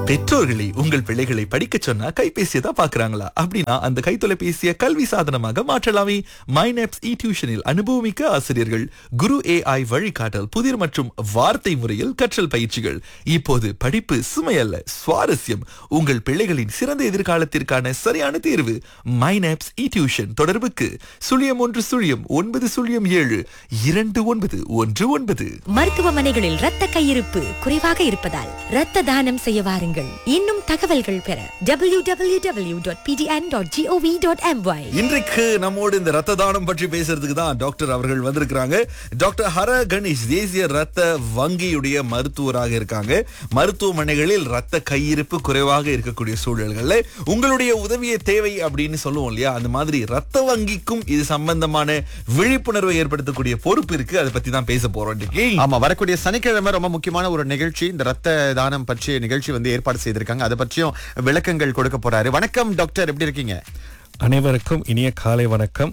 பெற்றோர்களே உங்கள் பிள்ளைகளை படிக்க சொன்னா கைபேசியை தான் பாக்குறாங்களா அப்படின்னா அந்த கைத்தொலைபேசியை கல்வி சாதனமாக மாற்றலாமே மைனப்ஸ் இ டியூஷனில் அனுபவமிக்க ஆசிரியர்கள் குரு ஏஐ வழிகாட்டல் புதிர் மற்றும் வார்த்தை முறையில் கற்றல் பயிற்சிகள் இப்போது படிப்பு சுமையல்ல சுவாரஸ்யம் உங்கள் பிள்ளைகளின் சிறந்த எதிர்காலத்திற்கான சரியான தேர்வு மைனப்ஸ் இ டியூஷன் தொடர்புக்கு சுழியம் ஒன்று சுழியம் ஒன்பது சுழியம் ஏழு இரண்டு ஒன்பது ஒன்று ஒன்பது மருத்துவமனைகளில் இரத்த கையிருப்பு குறைவாக இருப்பதால் இரத்த தானம் செய்ய வாருங்கள் இன்னும் தகவல்கள் பெற W W W dot PTN dot GOV dot MY இன்றைக்கு நம்மோடு இந்த ரத்த தானம் பற்றி பேசுறதுக்கு தான் டாக்டர் அவர்கள் வந்திருக்கிறாங்க டாக்டர் ஹர கணேஷ் தேசிய ரத்த வங்கியுடைய மருத்துவராக இருக்காங்க மருத்துவமனைகளில் ரத்த கையிருப்பு குறைவாக இருக்கக்கூடிய சூழல்கள்ல உங்களுடைய உதவியை தேவை அப்படின்னு சொல்லுவோம் இல்லையா அந்த மாதிரி ரத்த வங்கிக்கும் இது சம்பந்தமான விழிப்புணர்வை ஏற்படுத்தக்கூடிய பொறுப்பு இருக்கு அதை பத்தி தான் பேச போறோம் இன்னைக்கு ஆமா வரக்கூடிய சனிக்கிழமை ரொம்ப முக்கியமான ஒரு நிகழ்ச்சி இந்த ரத்த தானம் பற்றிய நிகழ்ச்சி வந்து ஏற்பாடு செய்திருக்காங்க அதை பற்றியும் விளக்கங்கள் கொடுக்க போறாரு வணக்கம் டாக்டர் எப்படி இருக்கீங்க அனைவருக்கும் இனிய காலை வணக்கம்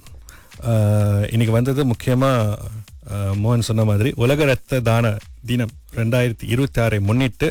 ஆஹ் இன்னைக்கு வந்தது முக்கியமாக மோகன் சொன்ன மாதிரி உலக ரத்த தான தினம் ரெண்டாயிரத்தி இருபத்தி ஆறை முன்னிட்டு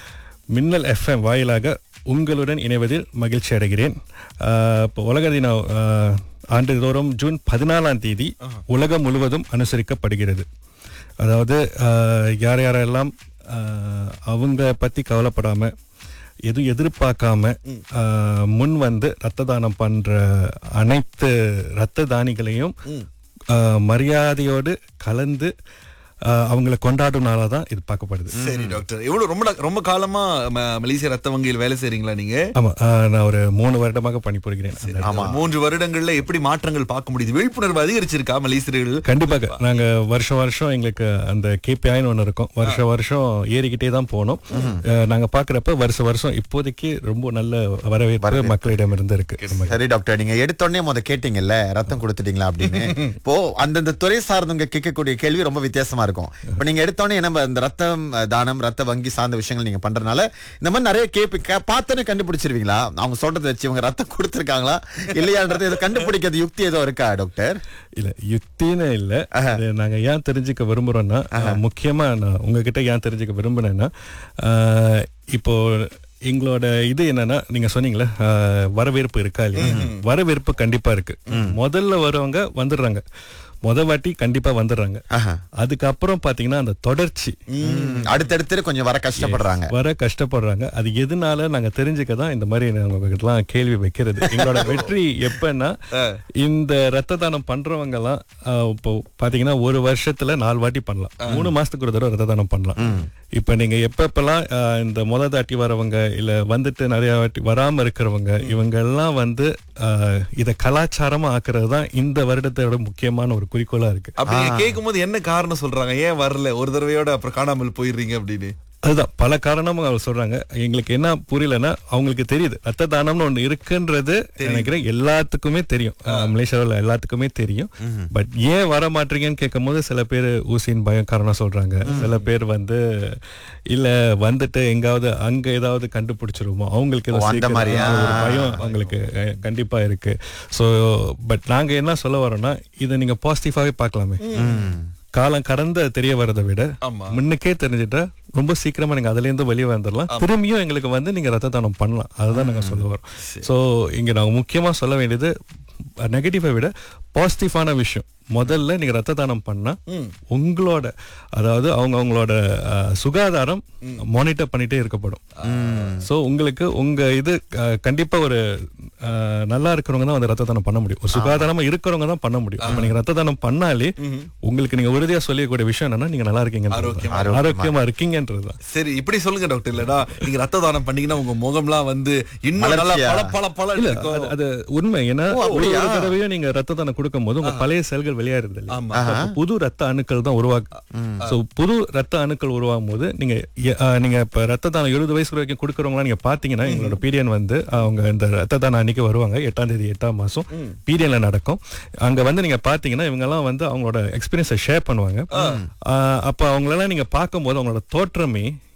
மின்னல் எஃப்எம் வாயிலாக உங்களுடன் இணைவதில் மகிழ்ச்சி அடைகிறேன் ஆஹ் இப்போ உலக தினம் ஆஹ் ஆண்டுதோறும் ஜூன் பதினாலாம் தேதி உலகம் முழுவதும் அனுசரிக்கப்படுகிறது அதாவது ஆஹ் யார் யாரெல்லாம் ஆஹ் அவங்க பற்றி கவலைப்படாமல் எதுவும் எதிர்பார்க்காம ஆஹ், முன் வந்து ரத்த தானம் பண்ற அனைத்து ரத்த தானிகளையும் ஆஹ், மரியாதையோடு கலந்து ஆஹ், அவங்கள கொண்டாடும் நாளா தான் இது பார்க்கப்படுது சரி டாக்டர் எவ்வளவு ரொம்ப ரொம்ப காலமா ம- மலேசிய ரத்த வங்கியில் வேலை செய்றீங்களா நீங்க ஆமா ஆஹ், நான் ஒரு மூணு வருடமாக பணிபுரிகிறேன் அந்த ஆமா. மூன்று வருடங்கள்ல எப்படி மாற்றங்கள் பார்க்க முடியுது விழிப்புணர்வு அதிகரிச்சிருக்கா மலேசியர்கள் கண்டிப்பாக நாங்க வருஷம் வருஷம் எங்களுக்கு அந்த கேபிஐன்னு ஒன்று இருக்கும் வருஷம் வருஷம் ஏறிக்கிட்டே தான் போனோம் அஹ், நாங்க பாக்குறப்ப வருஷம் வருஷம் இப்போதைக்கு ரொம்ப நல்ல வரவேற்பு மக்களிடம் இருந்து இருக்கு நம்ம சரி டாக்டர் நீங்க எடுத்தோடனே முத கேட்டீங்கல்ல ரத்தம் கொடுத்துட்டீங்களா அப்படின்னு இப்போ அந்தந்த துறை சார்ந்தவங்க கேட்கக்கூடிய கேள்வி ரொம்ப வித்தியாசமா இருக்கும் இப்போ நீங்க எடுத்தோடனே நம்ம இந்த ரத்தம் அஹ், தானம் ரத்த வங்கி சார்ந்த விஷயங்கள் நீங்க பண்றதுனால இந்த மாதிரி நிறைய கேள்வி கே- பார்த்தோன்னே கண்டுபிடிச்சிருவீங்களா அவங்க சொல்றதை வச்சு இவங்க ரத்தம் கொடுத்துருக்காங்களா இல்லையான்றது இதை கண்டுபிடிக்கிறது யுக்தி ஏதோ இருக்கா டாக்டர் இல்ல யுக்தின்னு இல்ல இது நாங்க ஏன் தெரிஞ்சுக்க விரும்புறோம்னா அஹ், முக்கியமா நான் உங்ககிட்ட ஏன் தெரிஞ்சுக்க விரும்புனேன்னா அஹ், இப்போ எங்களோட இது என்னன்னா நீங்க சொன்னீங்களே அஹ், வரவேற்பு இருக்கா இல்லையா வரவேற்பு கண்டிப்பா இருக்கு முதல்ல வரவங்க வந்துடுறாங்க முத வாட்டி கண்டிப்பா வந்துடுறாங்க ஆஹா. அதுக்கப்புறம் பாத்தீங்கன்னா அந்த தொடர்ச்சி ம், அடுத்தடுத்து கொஞ்சம் வர கஷ்டப்படுறாங்க வர கஷ்டப்படுறாங்க அது எதனால நாங்க தெரிஞ்சுக்க தான் இந்த மாதிரி நாங்க உங்ககிட்டலாம் கேள்வி வைக்கிறது எங்களோட வெற்றி எப்பன்னா இந்த ரத்த தானம் பண்றவங்க எல்லாம் ஆஹ், இப்போ பாத்தீங்கன்னா ஒரு வருஷத்துல நாலு வாட்டி பண்ணலாம் மூணு மாசத்துக்கு ஒரு தடவை ரத்த தானம் பண்ணலாம் இப்ப நீங்க எப்ப எப்பெல்லாம் ஆஹ், இந்த முத தாட்டி வரவங்க இல்ல வந்துட்டு நிறைய வாட்டி வராம இருக்கிறவங்க இவங்க எல்லாம் வந்து ஆஹ், இத கலாச்சாரமா ஆக்குறது தான் இந்த வருடத்தோட முக்கியமான ஒரு குறிக்கோளா இருக்கு அப்படி கேட்கும் போது என்ன காரணம் சொல்றாங்க ஏன் வரல ஒரு தடவையோட அப்புறம் காணாமல் போயிடுறீங்க அப்படின்னு அதுதான் பல காரணமும் அவங்க சொல்றாங்க எங்களுக்கு என்ன புரியலன்னா அவங்களுக்கு தெரியுது ரத்த தானம்னு ஒண்ணு இருக்குன்றது நினைக்கிறேன் எல்லாத்துக்குமே தெரியும் அஹ், மலேசியாவில் எல்லாத்துக்குமே தெரியும் பட் ஏன் வர மாட்டீங்கன்னு கேட்கும் போது சில பேர் ஊசியின் பயம் காரணம் சொல்றாங்க சில பேர் வந்து இல்ல வந்துட்டு எங்காவது அங்க ஏதாவது கண்டுபிடிச்சிருவோம் அவங்களுக்கு ஏதோ ஓ, அந்த சீக்கிரம் மாதிரியா? ஒரு பயம் அவங்களுக்கு அஹ், கண்டிப்பா இருக்கு சோ பட் நாங்க என்ன சொல்ல வரோம்னா இதை நீங்க பாசிட்டிவாவே பார்க்கலாமே காலம் கடந்த தெரிய வரதை விட ஆமா. முன்னுக்கே தெரிஞ்சுட்டா ரொம்ப சீக்கிரமா நீங்க அதுல இருந்து வெளியே வந்துடலாம் திரும்பியும் எங்களுக்கு வந்து நீங்க ரத்த தானம் பண்ணலாம் அதுதான் நாங்க சொல்ல வரோம் சோ இங்க நாங்க முக்கியமா சொல்ல வேண்டியது நெகட்டிவை விட பாசிட்டிவான விஷயம் முதல்ல நீங்க ரத்த தானம் பண்ணா உங்களோட அதாவது அவங்க அவங்களோட அஹ், சுகாதாரம் மானிட்டர் பண்ணிட்டே இருக்கப்படும் சோ உங்களுக்கு உங்க இது அஹ், கண்டிப்பா ஒரு அஹ், நல்லா இருக்கிறவங்க தான் வந்து ரத்த தானம் பண்ண முடியும் ஒரு சுகாதாரமா இருக்கிறவங்க தான் பண்ண முடியும் அப்ப நீங்க ரத்த தானம் பண்ணாலே உங்களுக்கு நீங்க உறுதியா சொல்லியக்கூடிய விஷயம் என்னன்னா நீங்க நல்லா இருக்கீங்க ஆரோக்கியமா. ஆரோக்கியமா இருக்கீங்கன்றதுதான் சரி இப்படி சொல்லுங்க டாக்டர் இல்லடா நீங்க ரத்த தானம் பண்ணீங்கன்னா உங்க முகம்லாம் வந்து இன்னும் நல்லா மலர்ச்சியா? பல பல பல இல்ல இருக்கும் அது- அது உண்மை ஏன்னா ஓ, ஒரு அப்படியா? ஒரு தடவையும் நீங்க ரத்த தானம் கொடுக்கும் போது உங்க பழைய செல்கள் வெளியேறது இல்லையா? ஆமா. அப்ப புது ரத்த அணுக்கள் தான் உருவாக்கு சோ புது ரத்த அணுக்கள் உருவாகும் போது நீங்க எ- ஆ, நீங்க இப்ப ரத்த தானம் எழுபது வயசு வரைக்கும் கொடுக்கறவங்க நீங்க பாத்தீங்கன்னா எங்களோட பீரியன் வந்து அவங்க இந்த ரத்த தானம் அன்னைக்கு வருவாங்க எட்டாம் தேதி எட்டாம் மாசம் பீரியன்ல நடக்கும் அங்க வந்து நீங்க பாத்தீங்கன்னா இவங்க எல்லாம் வந்து அவங்களோட எக்ஸ்பீரியன்ஸை ஷேர் பண்ணுவாங்க ஆ, அப்ப அவங்களெல்லாம் நீங்க பார்க்கும்போது அவங்களோட தோற்றமே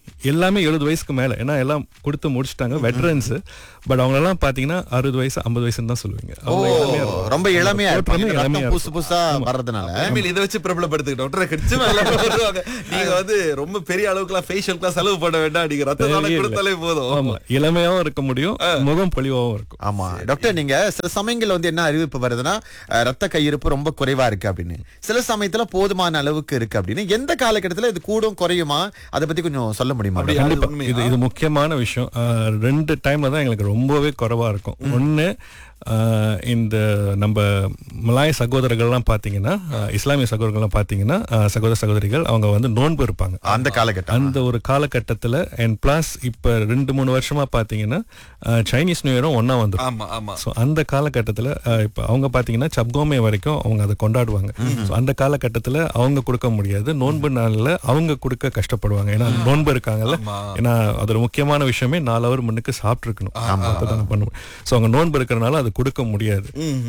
எல்லாமே எழுபது வயசுக்கு மேல ஏன்னா எல்லாம் கொடுத்து முடிச்சிட்டாங்க வெட்டரன்ஸ் பட் அவங்க எல்லாம் பாத்தீங்கன்னா அறுபது வயசு ஐம்பது வயசுன்னு தான் சொல்லுவீங்க ஓ அவங்க இளமையா இருப்பாங்க. ரொம்ப இளமையா இருப்பாங்க தோற்றமே இந்த இளமையா ரத்தம் புதுசு புதுசா வர்றதுனால இனிமேல் இதை வச்சு பிரபலப்படுத்துக்கு டாக்டரை கடிச்சு மேல வருவாங்க நீங்க வந்து ரொம்ப பெரிய அளவுக்குலாம் ஃபேஷியலுக்குலாம் செலவு பண்ண வேண்டாம் நீங்க ரத்த தானம் தேவையே இல்ல. கொடுத்தாலே போதும் ஆமா இளமையாவும் இருக்க முடியும் முகம் பொலிவாவும் இருக்கும் ஆமா டாக்டர் நீங்க சில சமயங்கள்ல வந்து என்ன அறிவிப்பு வருதுன்னா அஹ், ரத்த கையிருப்பு ரொம்ப குறைவா இருக்கு அப்படின்னு சில சமயத்துல போதுமான அளவுக்கு இருக்கு அப்படின்னு எந்த காலகட்டத்துல இது கூடும் குறையுமா அதை பத்தி கொஞ்சம் சொல்ல முடியுமா அப்படியா? கண்டிப்பா அது உண்மையா? இது இது முக்கியமான விஷயம் அஹ், ரெண்டு டைம்ல தான் எங்களுக்கு ரொம்பவே குறைவா இருக்கும் ஒண்ணு அஹ், இந்த நம்ம மலாய சகோதரர்கள்லாம் பாத்தீங்கன்னா அஹ், இஸ்லாமிய சகோதரர்கள்லாம் பாத்தீங்கன்னா அஹ், சகோதர சகோதரிகள் அவங்க வந்து நோன்பு இருப்பாங்க அந்த காலகட்டம் அந்த ஒரு காலகட்டத்துல அண்ட் பிளஸ் இப்ப ரெண்டு மூணு வருஷமா பாத்தீங்கன்னா அஹ், சைனீஸ் நியூ இயரும் ஒன்னா வந்துரும் ஆமா ஆமா ஸோ அந்த காலகட்டத்தில் இப்போ அவங்க பார்த்தீங்கன்னா சப்கோமே வரைக்கும் அவங்க அதை கொண்டாடுவாங்க ஸோ அந்த காலகட்டத்தில் அவங்க கொடுக்க முடியாது நோன்பு நாளில் அவங்க கொடுக்க கஷ்டப்படுவாங்க ஏன்னா நோன்பு இருக்காங்கல்ல ஏன்னா அது ஒரு முக்கியமான விஷயமே நாலு அவர் முன்னுக்கு சாப்பிட்ருக்கணும் அப்பதான் பண்ணுவோம் ஸோ அவங்க நோன்பு இருக்கிறனால அது கொடுக்க முடியாது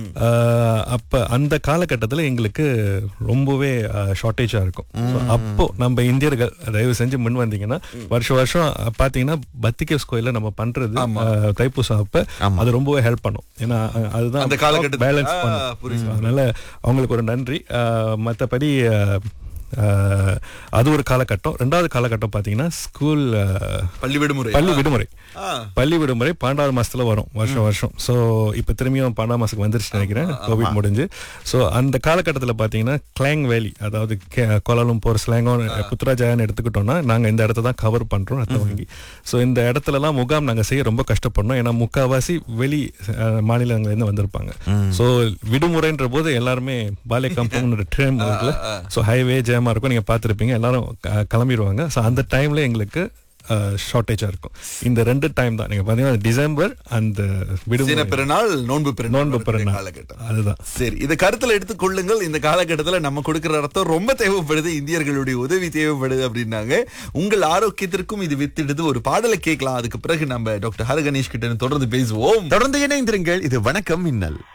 ஆஹ் அப்ப அந்த காலகட்டத்தில் எங்களுக்கு ரொம்பவே ஷார்ட்டேஜாக இருக்கும் So அப்போ நம்ம இந்தியர்கள் தயவு செஞ்சு முன் வந்தீங்கன்னா வருஷம் வருஷம் அஹ், பார்த்தீங்கன்னா பத்திகேஸ் கோயிலில் நம்ம பண்றது அஹ், தைப்பூசம் அப்ப அது ரொம்பவே ஹெல்ப் பண்ணும் ஏன்னா அஹ், அதுதான் அந்த காலகட்டத்துல. பேலன்ஸ் ஆ, பண்ணும் புரியுது. அதனால அவங்களுக்கு ஒரு நன்றி அஹ், மத்தபடி அஹ், அஹ், அது ஒரு காலகட்டம் ரெண்டாவது காலகட்டம் பார்த்தீங்கன்னா ஸ்கூல் பள்ளி விடுமுறை பள்ளி விடுமுறை ஆ. பள்ளி விடுமுறை பன்னெண்டாவது மாசத்துல வரும் வருஷம் வருஷம் ஸோ இப்போ திரும்பியும் பன்னெண்டாம் மாசத்துக்கு வந்துருச்சு நினைக்கிறேன் கோவிட் முடிஞ்சு ஸோ அந்த காலகட்டத்தில் பார்த்தீங்கன்னா கிளாங் வேலி அதாவது கே- கோலாலம்பூர் ஸ்லாங்கோன் புத்ராஜாயான்னு எடுத்துக்கிட்டோம்னா நாங்கள் இந்த இடத்த தான் கவர் பண்றோம் ரத்த வங்கி ஸோ இந்த இடத்துலலாம் முகாம் நாங்கள் செய்ய ரொம்ப கஷ்டப்படணும் ஏன்னா முக்காவாசி வெளி அஹ், மாநிலங்கள்லேருந்து வந்திருப்பாங்க ஸோ விடுமுறைன்ற போது எல்லாருமே பாலிய கம்பவுண்ட் ட்ரெயின் இருக்குல்ல ஸோ ஹைவே ஜேமா இருக்கும் நீங்க பார்த்துருப்பீங்க எல்லாரும் க- கிளம்பிடுவாங்க ஸோ அந்த டைம்ல எங்களுக்கு ஷார்ட்டேஜா இருக்கும் இந்த ரெண்டு டைம் தான் நீங்க பாத்தீங்கன்னா டிசம்பர் அந்த சின விடுமுறை பெருநாள் நோன்பு பெருநாள் நோன்பு வரக்கூடிய பெருநாள். காலகட்டம் அதுதான் சரி இதை கருத்துல எடுத்துக் கொள்ளுங்கள் இந்த காலகட்டத்துல நம்ம கொடுக்கிற ரத்தம் ரொம்ப தேவைப்படுது இந்தியர்களுடைய உதவி தேவைப்படுது அப்படின்னாங்க உங்கள் ஆரோக்கியத்திற்கும் இது வித்திடுது ஒரு பாடலை கேட்கலாம் அதுக்கு பிறகு நம்ம டாக்டர் ஹர கணேஷ் கிட்ட தொடர்ந்து பேசுவோம் தொடர்ந்து இணைந்திருங்கள் இது வணக்கம் மின்னல்